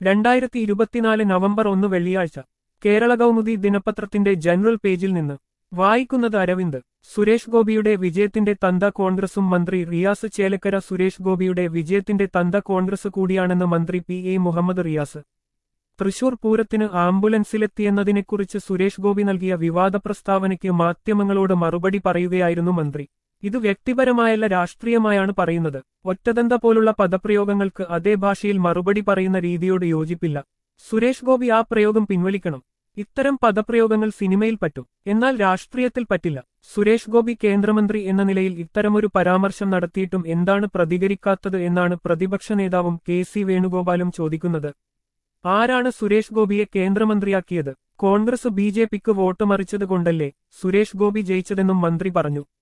രണ്ടായിരത്തി ഇരുപത്തിനാല് നവംബർ ഒന്ന് വെള്ളിയാഴ്ച കേരള കൗമുദി ദിനപത്രത്തിന്റെ ജനറൽ പേജിൽ നിന്ന് വായിക്കുന്നത് അരവിന്ദ് സുരേഷ് ഗോപിയുടെ വിജയത്തിന്റെ തന്ത കോൺഗ്രസും മന്ത്രി റിയാസ് ചേലക്കര സുരേഷ് ഗോപിയുടെ വിജയത്തിന്റെ തന്ത കോൺഗ്രസ് കൂടിയാണെന്ന് മന്ത്രി പി എ മുഹമ്മദ് റിയാസ് തൃശൂർ പൂരത്തിന് ആംബുലൻസിലെത്തിയെന്നതിനെക്കുറിച്ച് സുരേഷ് ഗോപി നൽകിയ വിവാദ പ്രസ്താവനയ്ക്ക് മാധ്യമങ്ങളോട് മറുപടി പറയുകയായിരുന്നു മന്ത്രി ഇത് വ്യക്തിപരമായല്ല രാഷ്ട്രീയമായാണ് പറയുന്നത് ഒറ്റതന്ത പോലുള്ള പദപ്രയോഗങ്ങൾക്ക് അതേ ഭാഷയിൽ മറുപടി പറയുന്ന രീതിയോട് യോജിപ്പില്ല സുരേഷ് ഗോപി ആ പ്രയോഗം പിൻവലിക്കണം ഇത്തരം പദപ്രയോഗങ്ങൾ സിനിമയിൽ പറ്റും എന്നാൽ രാഷ്ട്രീയത്തിൽ പറ്റില്ല സുരേഷ് ഗോപി കേന്ദ്രമന്ത്രി എന്ന നിലയിൽ ഇത്തരമൊരു പരാമർശം നടത്തിയിട്ടും എന്താണ് പ്രതികരിക്കാത്തത് എന്നാണ് പ്രതിപക്ഷ നേതാവും കെ സി വേണുഗോപാലും ചോദിക്കുന്നത് ആരാണ് സുരേഷ് ഗോപിയെ കേന്ദ്രമന്ത്രിയാക്കിയത് കോൺഗ്രസ് ബി ജെ പിക്ക് വോട്ട് മറിച്ചതുകൊണ്ടല്ലേ സുരേഷ് ഗോപി ജയിച്ചതെന്നും മന്ത്രി പറഞ്ഞു